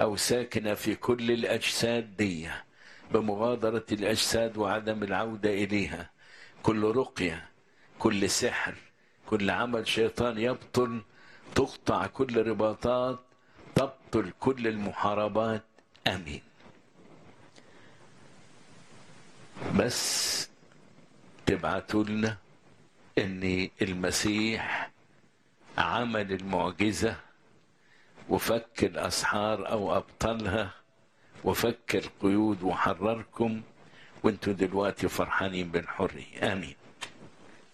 أو ساكنة في كل الأجساد دي بمغادرة الأجساد وعدم العودة إليها كل رقية كل سحر كل عمل شيطان يبطل تقطع كل رباطات تبطل كل المحاربات امين بس تبعتوا لنا ان المسيح عمل المعجزه وفك الاسحار او ابطلها وفك القيود وحرركم وانتوا دلوقتي فرحانين بالحريه امين